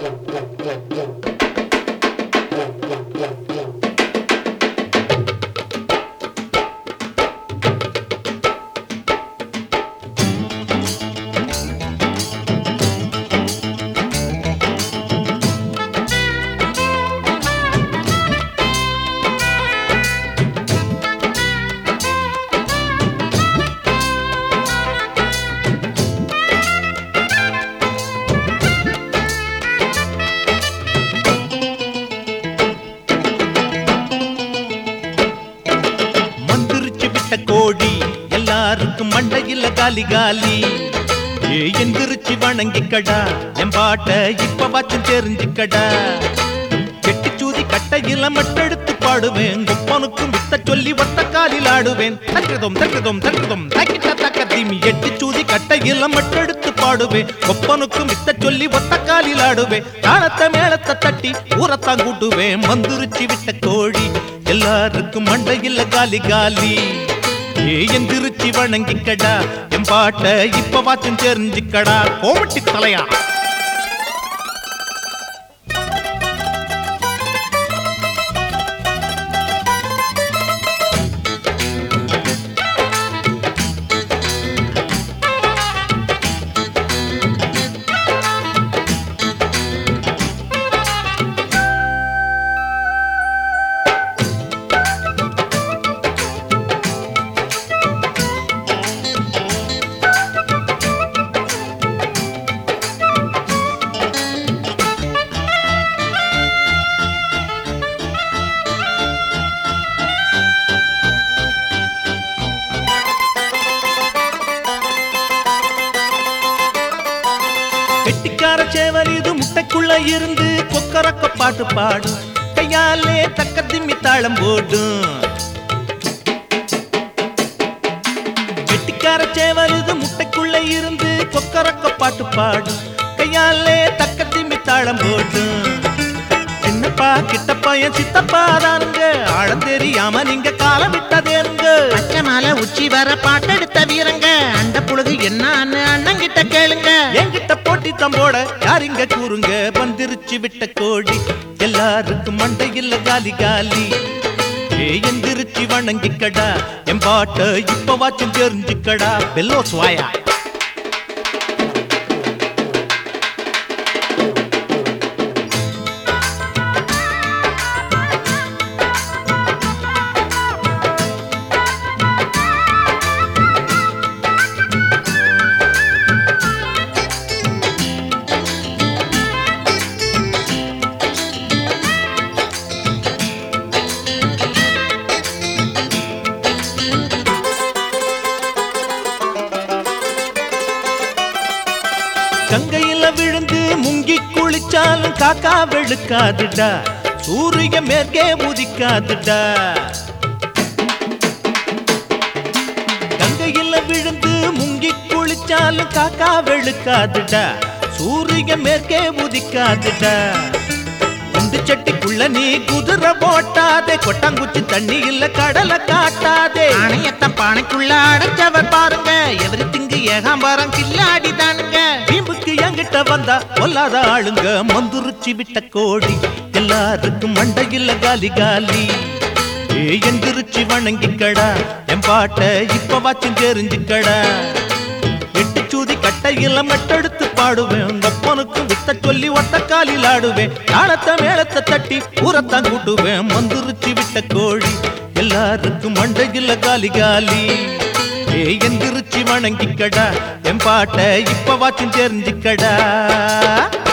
மந்திரிச்சு விட்ட கோடி எல்லாருக்கும் மண்டையில காலி காலி ஏ எந்திரிச்சு வணங்கிக்கடா என் பாட்ட இப்ப வாச்சும் தெரிஞ்சுக்கடா கெட்டிச்சூதி கட்டையில மட்டெடுத்து பாடுவேன் குப்பனுக்கும் வித்த சொல்லி ஒத்த காலில் ஆடுவேன் தக்கதும் தக்கதும் தக்கதும் தக்கிட்ட தக்க தீமி எட்டு சூதி கட்டையில மட்டெடுத்து பாடுவேன் கொப்பனுக்கும் வித்த சொல்லி ஒத்த காலில் ஆடுவேன் தாளத்தை மேளத்தை தட்டி ஊரத்தான் கூட்டுவேன் மந்திரிச்சு விட்ட கோழி எல்லாருக்கும் மண்டையில காலி காலி ஏ எந்திரிச்சு வணங்கிக்கடா என் பாட்ட இப்ப வாச்சும் தெரிஞ்சுக்கடா கோமட்டி தலையா கெட்டிக்கார சேவல் இது முட்டைக்குள்ள இருந்து கொக்கரக்க பாட்டு பாடும் கையாலே தக்க திம்மி தாளம் போடும் கெட்டிக்கார சேவல் இது முட்டைக்குள்ள இருந்து கொக்கரக்க பாட்டு பாடும் கையாலே தக்க திம்மி தாளம் போடும் சின்னப்பா கிட்டப்பா என் சித்தப்பா தானுங்க ஆழம் தெரியாம நீங்க காலம் விட்டதேனுங்க பச்சை மாலை உச்சி வர பாட்டெடுத்த வீரங்க அந்த புழுகு என்னன்னு அண்ணங்கிட்ட கேளுங்க என்கிட்ட போட்டி தம்போட யார் இங்க கூறுங்க வந்திருச்சு விட்ட கோழி எல்லாருக்கும் மண்டையில் காலி காலி ஏ எந்திரிச்சு வணங்கிக்கடா என் பாட்ட இப்ப வாச்சும் தெரிஞ்சுக்கடா பெல்லோ சுவாயா கங்கையில விழுந்து முங்கி குளிச்சாலும் காக்கா வெளுக்காதுடா சூரிய மேற்கே உதிக்காதுடா கங்கையில விழுந்து முங்கி குளிச்சாலும் காக்கா வெளுக்காதுடா சூரிய மேற்கே உதிக்காதுடா குண்டு சட்டிக்குள்ள நீ குதிரை போட்டாதே கொட்டாங்குச்சி தண்ணி இல்ல கடலை காட்டாதே ஆணையத்த பானைக்குள்ள அடைச்சவர் பாருங்க எவரி திங்கு ஏகாம்பரம் கில்லாடி தானுங்க வீம்புக்கு என்கிட்ட வந்தா கொல்லாத ஆளுங்க மந்துருச்சி விட்ட கோடி எல்லாருக்கும் மண்டையில் காலி காலி ஏ எந்திரிச்சு வணங்கிக்கடா என் பாட்ட இப்ப வாச்சும் தெரிஞ்சுக்கடா எட்டு சூதி கட்டையில மட்டெடுத்து பாடுவேன் ஒப்பனுக்கும் வித்த சொல்லி ஒத்த காலில் ஆடுவேன் தாளத்தை மேளத்தை தட்டி ஊரத்தான் கூட்டுவேன் மந்துருச்சி விட்ட கோழி எல்லாருக்கும் மண்டையில் காலி காலி ஏ எந்திரிச்சு வணங்கிக்கடா என் பாட்ட இப்ப வாச்சும் தெரிஞ்சுக்கடா